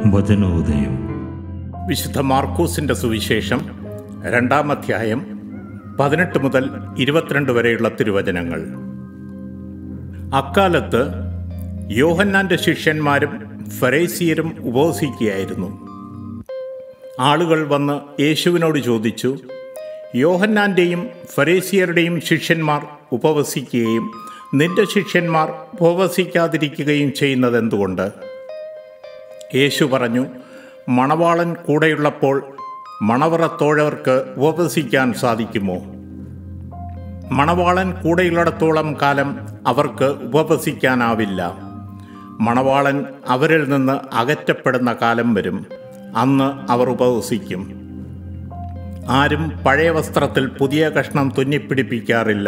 വചനോദയം വിശുദ്ധ മാർക്കൂസിന്റെ സുവിശേഷം രണ്ടാം അധ്യായം പതിനെട്ട് മുതൽ ഇരുപത്തിരണ്ട് വരെയുള്ള തിരുവചനങ്ങൾ അക്കാലത്ത് യോഹന്നാന്റെ ശിഷ്യന്മാരും ഫറേസിയരും ഉപവസിക്കുകയായിരുന്നു ആളുകൾ വന്ന് യേശുവിനോട് ചോദിച്ചു യോഹന്നാന്റെയും ഫറേസിയരുടെയും ശിഷ്യന്മാർ ഉപവസിക്കുകയും നിന്റെ ശിഷ്യന്മാർ ഉപവസിക്കാതിരിക്കുകയും ചെയ്യുന്നത് എന്തുകൊണ്ട് യേശു പറഞ്ഞു മണവാളൻ കൂടെയുള്ളപ്പോൾ മണവറത്തോഴവർക്ക് ഉപവസിക്കാൻ സാധിക്കുമോ മണവാളൻ കൂടെയുള്ളിടത്തോളം കാലം അവർക്ക് ഉപവസിക്കാനാവില്ല മണവാളൻ അവരിൽ നിന്ന് അകറ്റപ്പെടുന്ന കാലം വരും അന്ന് അവർ ഉപവസിക്കും ആരും പഴയ വസ്ത്രത്തിൽ പുതിയ കഷ്ണം തുന്നിപ്പിടിപ്പിക്കാറില്ല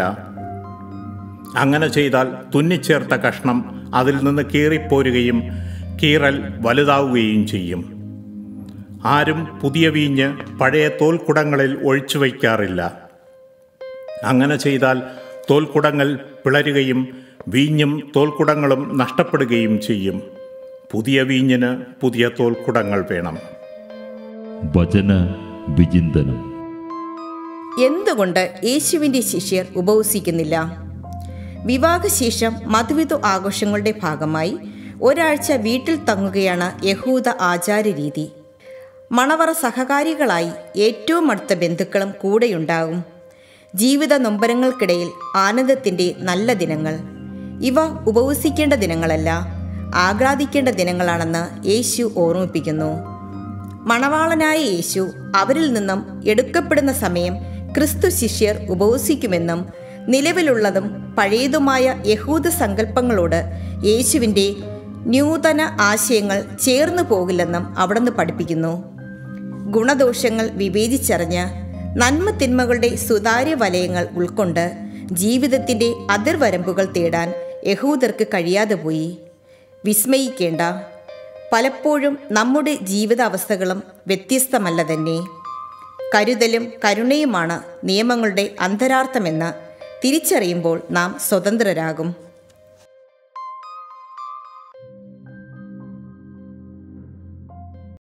അങ്ങനെ ചെയ്താൽ തുന്നിച്ചേർത്ത കഷ്ണം അതിൽ നിന്ന് കീറിപ്പോരുകയും കീറൽ വലുതാവുകയും ചെയ്യും ആരും പുതിയ വീഞ്ഞ് പഴയ തോൽക്കുടങ്ങളിൽ ഒഴിച്ചു വയ്ക്കാറില്ല അങ്ങനെ ചെയ്താൽ തോൽക്കുടങ്ങൾ പിളരുകയും വീഞ്ഞും തോൽക്കുടങ്ങളും നഷ്ടപ്പെടുകയും ചെയ്യും പുതിയ വീഞ്ഞിന് പുതിയ തോൽക്കുടങ്ങൾ വേണം വചന വിചിന്തനം എന്തുകൊണ്ട് യേശുവിൻ്റെ ശിഷ്യർ ഉപവസിക്കുന്നില്ല വിവാഹശേഷം മധുവിധു ആഘോഷങ്ങളുടെ ഭാഗമായി ഒരാഴ്ച വീട്ടിൽ തങ്ങുകയാണ് യഹൂദ ആചാരരീതി മണവറ സഹകാരികളായി ഏറ്റവും അടുത്ത ബന്ധുക്കളും കൂടെയുണ്ടാകും ജീവിത നൊമ്പരങ്ങൾക്കിടയിൽ ആനന്ദത്തിൻ്റെ നല്ല ദിനങ്ങൾ ഇവ ഉപവസിക്കേണ്ട ദിനങ്ങളല്ല ആഹ്ലാദിക്കേണ്ട ദിനങ്ങളാണെന്ന് യേശു ഓർമ്മിപ്പിക്കുന്നു മണവാളനായ യേശു അവരിൽ നിന്നും എടുക്കപ്പെടുന്ന സമയം ക്രിസ്തു ശിഷ്യർ ഉപവസിക്കുമെന്നും നിലവിലുള്ളതും പഴയതുമായ യഹൂദ സങ്കല്പങ്ങളോട് യേശുവിൻ്റെ നൂതന ആശയങ്ങൾ ചേർന്നു പോകില്ലെന്നും അവിടുന്ന് പഠിപ്പിക്കുന്നു ഗുണദോഷങ്ങൾ വിവേചിച്ചറിഞ്ഞ് നന്മ തിന്മകളുടെ സുതാര്യ വലയങ്ങൾ ഉൾക്കൊണ്ട് ജീവിതത്തിൻ്റെ അതിർവരമ്പുകൾ തേടാൻ യഹൂദർക്ക് കഴിയാതെ പോയി വിസ്മയിക്കേണ്ട പലപ്പോഴും നമ്മുടെ ജീവിതാവസ്ഥകളും വ്യത്യസ്തമല്ല തന്നെ കരുതലും കരുണയുമാണ് നിയമങ്ങളുടെ അന്തരാർത്ഥമെന്ന് തിരിച്ചറിയുമ്പോൾ നാം സ്വതന്ത്രരാകും